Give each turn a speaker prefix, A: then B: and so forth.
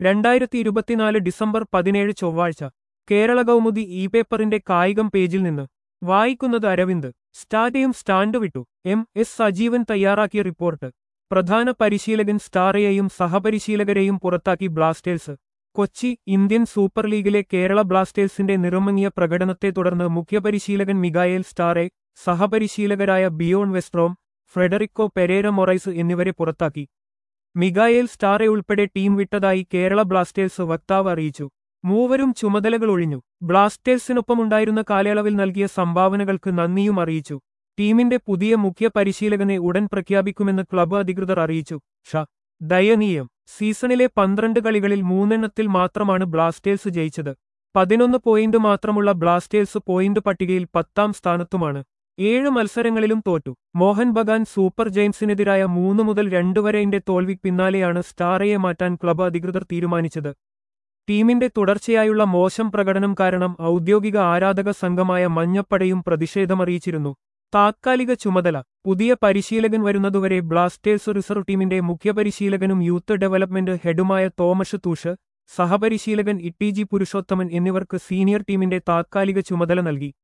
A: രണ്ടായിരത്തി ഇരുപത്തിനാല് ഡിസംബർ പതിനേഴ് ചൊവ്വാഴ്ച കേരള കൗമുദി ഇ പേപ്പറിന്റെ കായികം പേജിൽ നിന്ന് വായിക്കുന്നത് അരവിന്ദ് സ്റ്റാർഡയും സ്റ്റാൻഡ് വിട്ടു എം എസ് സജീവൻ തയ്യാറാക്കിയ റിപ്പോർട്ട് പ്രധാന പരിശീലകൻ സ്റ്റാറയെയും സഹപരിശീലകരെയും പുറത്താക്കി ബ്ലാസ്റ്റേഴ്സ് കൊച്ചി ഇന്ത്യൻ സൂപ്പർ ലീഗിലെ കേരള ബ്ലാസ്റ്റേഴ്സിന്റെ നിറമങ്ങിയ പ്രകടനത്തെ തുടർന്ന് മുഖ്യപരിശീലകൻ മിഗായേൽ സ്റ്റാറെ സഹപരിശീലകരായ Bjorn Westrom Frederico Pereira Morais എന്നിവരെ പുറത്താക്കി മിഗായേൽ സ്റ്റാറെ ഉൾപ്പെടെ ടീം വിട്ടതായി കേരള ബ്ലാസ്റ്റേഴ്സ് വക്താവ് അറിയിച്ചു മൂവരും ചുമതലകൾ ഒഴിഞ്ഞു ബ്ലാസ്റ്റേഴ്സിനൊപ്പമുണ്ടായിരുന്ന കാലയളവിൽ നൽകിയ സംഭാവനകൾക്ക് നന്ദിയും അറിയിച്ചു ടീമിന്റെ പുതിയ മുഖ്യ പരിശീലകനെ ഉടൻ പ്രഖ്യാപിക്കുമെന്ന് ക്ലബ്ബ് അധികൃതർ അറിയിച്ചു ഷ ദയനീയം സീസണിലെ പന്ത്രണ്ട് കളികളിൽ മൂന്നെണ്ണത്തിൽ മാത്രമാണ് ബ്ലാസ്റ്റേഴ്സ് ജയിച്ചത് പതിനൊന്ന് പോയിന്റ് മാത്രമുള്ള ബ്ലാസ്റ്റേഴ്സ് പോയിന്റ് പട്ടികയിൽ പത്താം സ്ഥാനത്തുമാണ് ഏഴ് മത്സരങ്ങളിലും തോറ്റു മോഹൻ ബഗാൻ സൂപ്പർ ജയൻസിനെതിരായ മൂന്ന് മുതൽ രണ്ട് വരെയുടെ തോൽവിക്ക് പിന്നാലെയാണ് സ്റ്റാറയെ മാറ്റാൻ ക്ലബ്ബ് അധികൃതർ തീരുമാനിച്ചത് ടീമിന്റെ തുടർച്ചയായുള്ള മോശം പ്രകടനം കാരണം ഔദ്യോഗിക ആരാധക സംഘമായ മഞ്ഞപ്പടയും പ്രതിഷേധമറിയിച്ചിരുന്നു താത്കാലിക ചുമതല പുതിയ പരിശീലകൻ വരുന്നതുവരെ ബ്ലാസ്റ്റേഴ്സ് റിസർവ് ടീമിന്റെ മുഖ്യപരിശീലകനും യൂത്ത് ഡെവലപ്മെന്റ് ഹെഡുമായ തോമസ് തൂഷ് സഹപരിശീലകൻ ഇട്ടിജി പുരുഷോത്തമൻ എന്നിവർക്ക് സീനിയർ ടീമിന്റെ താത്കാലിക ചുമതല നൽകി